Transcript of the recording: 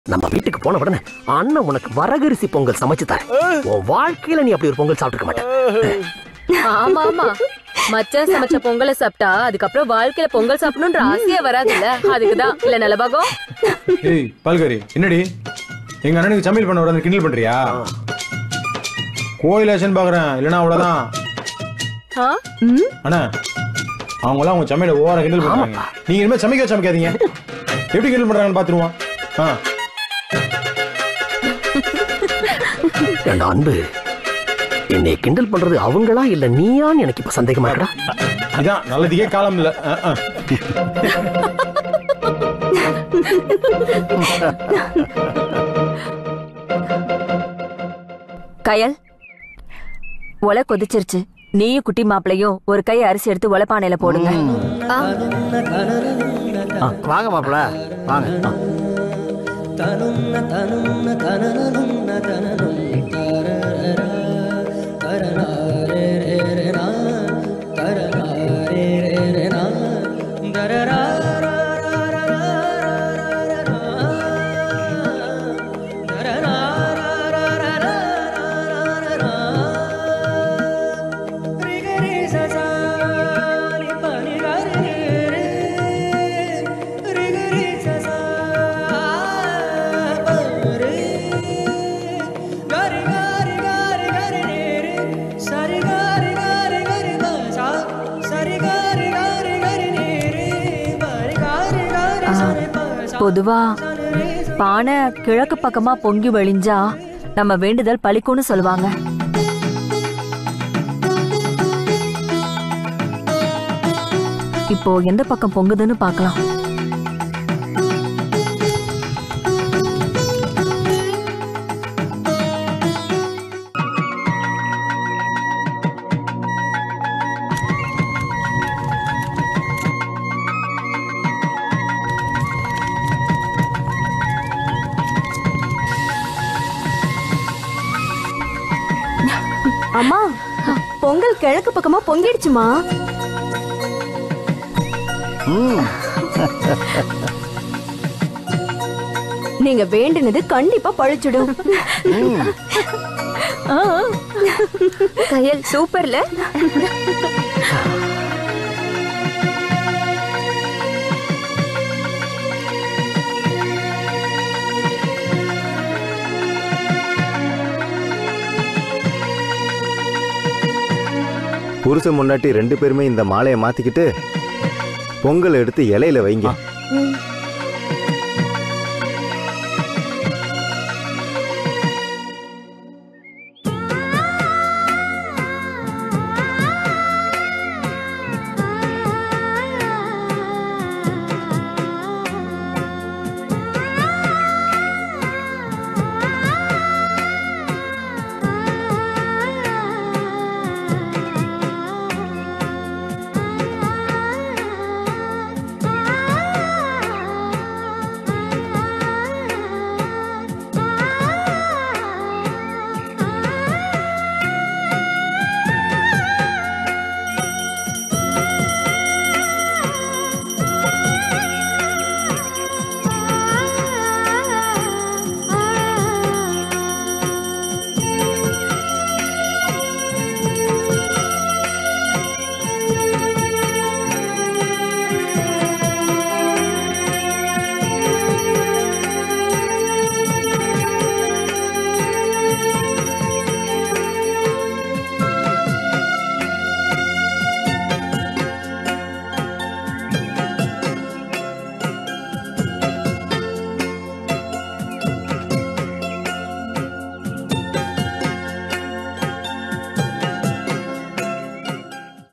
நம்ம வீட்டுக்கு போன உடனே அண்ணன் உனக்கு வரகரிசி பொங்கல் சமைச்சு தரேன் உன் வாழ்க்கையில நீ அப்படி ஒரு பொங்கல் சாப்பிட்டுக்க மாட்டேன் ஆமா ஆமா மச்சான் சமைச்ச பொங்கலை சாப்பிட்டா அதுக்கப்புறம் வாழ்க்கையில பொங்கல் சாப்பிடணும்ன்ற ஆசையே வராதுல்ல அதுக்குதான் இல்ல நலபாகம் ஏய் பால்காரி என்னடி எங்க அண்ணனுக்கு சமையல் பண்ண உடனே கிண்டல் பண்றியா கோயிலாச்சுன்னு பாக்குறேன் இல்லைன்னா அவ்வளவுதான் ஆ? அண்ணா அவங்களாம் அவங்க சமையல ஓர கிண்டல் பண்றாங்க நீங்க இனிமே சமைக்க சமைக்காதீங்க எப்படி கிண்டல் பண்றாங்கன்னு பாத்துருவோம் ஆ ஏண்டா அன்பு என்னை கிண்டல் பண்றது அவங்களா இல்ல நீயான்னு எனக்கு இப்ப சந்தேகமா இருக்கடா இதான் நல்லதுக்கே காலம் இல்ல ஆ, ஆ. கயல் ஒலை கொதிச்சிருச்சு நீயும் குட்டி மாப்பிளையும் ஒரு கை அரிசி எடுத்து ஒலைப்பானையில போடுங்க ஆ, வாங்க மாப்பிள வாங்க ஆ. பொதுவா பானை கிழக்கு பக்கமா பொங்கி வழிஞ்சா நம்ம வேண்டுதல் பலிக்கும்னு சொல்லுவாங்க இப்போ எந்த பக்கம் பொங்குதுன்னு பார்க்கலாம் அம்மா பொங்கல் கிழக்கு பக்கமா பொங்கிடுச்சுமா ம் நீங்க வேண்டினது கண்டிப்பா பழிச்சிடும் கயல் சூப்பர்ல புருஷன் முன்னாடி ரெண்டு பேருமே இந்த மாலையை மாத்திக்கிட்டு பொங்கல் எடுத்து இலையில வைங்க ஆ.